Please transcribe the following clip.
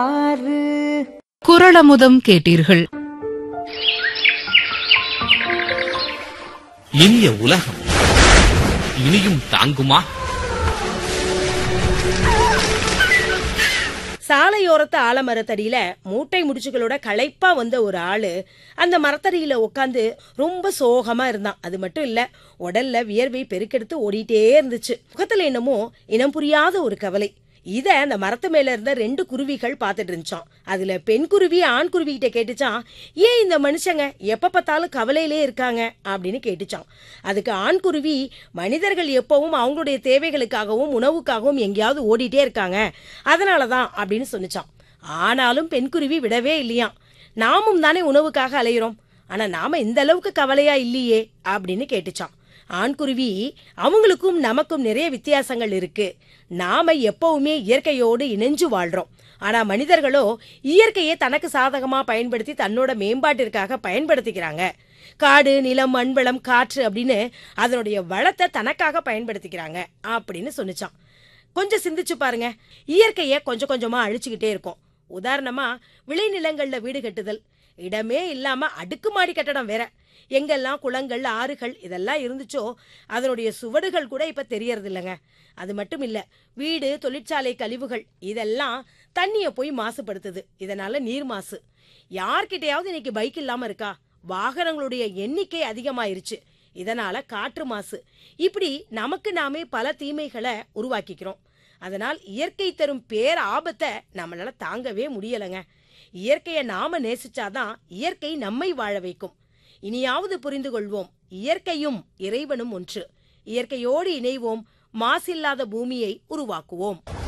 குரளமுதம் கேட்டீர்கள் இனிய உலகம் இனியும் தாங்குமா சாலையோரத்து ஆலமரத்தடியில மூட்டை முடிச்சுகளோட களைப்பா வந்த ஒரு ஆளு அந்த மரத்தடியில உட்காந்து ரொம்ப சோகமா இருந்தான் அது மட்டும் இல்ல உடல்ல வியர்வை பெருக்கெடுத்து ஓடிட்டே இருந்துச்சு முகத்துல என்னமோ இனம் புரியாத ஒரு கவலை இத அந்த மரத்து மேல இருந்த ரெண்டு குருவிகள் பார்த்துட்டு இருந்துச்சான் அதுல பெண் குருவி ஆண் குருவி கிட்ட கேட்டுச்சான் ஏன் இந்த மனுஷங்க எப்ப பார்த்தாலும் கவலையிலே இருக்காங்க அப்படின்னு கேட்டுச்சான் அதுக்கு ஆண் குருவி மனிதர்கள் எப்பவும் அவங்களுடைய தேவைகளுக்காகவும் உணவுக்காகவும் எங்கேயாவது ஓடிட்டே இருக்காங்க அதனாலதான் அப்படின்னு சொன்னுச்சான் ஆனாலும் பெண் குருவி விடவே இல்லையாம் நாமும் தானே உணவுக்காக அலையிறோம் ஆனா நாம இந்த அளவுக்கு கவலையா இல்லையே அப்படின்னு கேட்டுச்சான் ஆண்குருவி அவங்களுக்கும் நமக்கும் நிறைய வித்தியாசங்கள் இருக்கு நாம எப்பவுமே இயற்கையோடு இணைஞ்சு வாழ்றோம் ஆனா மனிதர்களோ இயற்கையை தனக்கு சாதகமா பயன்படுத்தி தன்னோட மேம்பாட்டிற்காக பயன்படுத்திக்கிறாங்க காடு நிலம் மண்வளம் காற்று அப்படின்னு அதனுடைய வளத்தை தனக்காக பயன்படுத்திக்கிறாங்க அப்படின்னு சொன்னுச்சான் கொஞ்சம் சிந்திச்சு பாருங்க இயற்கையை கொஞ்சம் கொஞ்சமா அழிச்சுக்கிட்டே இருக்கோம் உதாரணமா விளைநிலங்கள்ல வீடு கட்டுதல் இடமே இல்லாம அடுக்குமாடி கட்டடம் வேற எங்கெல்லாம் குளங்கள் ஆறுகள் இதெல்லாம் இருந்துச்சோ அதனுடைய சுவடுகள் கூட இப்ப தெரியறது இல்லைங்க அது மட்டும் இல்ல வீடு தொழிற்சாலை கழிவுகள் இதெல்லாம் தண்ணிய போய் மாசுபடுத்துது இதனால நீர் மாசு யார்கிட்டயாவது இன்னைக்கு பைக் இல்லாம இருக்கா வாகனங்களுடைய எண்ணிக்கை அதிகமாயிருச்சு இதனால காற்று மாசு இப்படி நமக்கு நாமே பல தீமைகளை உருவாக்கிக்கிறோம் அதனால் இயற்கை தரும் பேர் ஆபத்தை நம்மளால தாங்கவே முடியலைங்க இயற்கையை நாம நேசிச்சாதான் இயற்கை நம்மை வாழ வைக்கும் இனியாவது புரிந்து கொள்வோம் இயற்கையும் இறைவனும் ஒன்று இயற்கையோடு இணைவோம் மாசில்லாத பூமியை உருவாக்குவோம்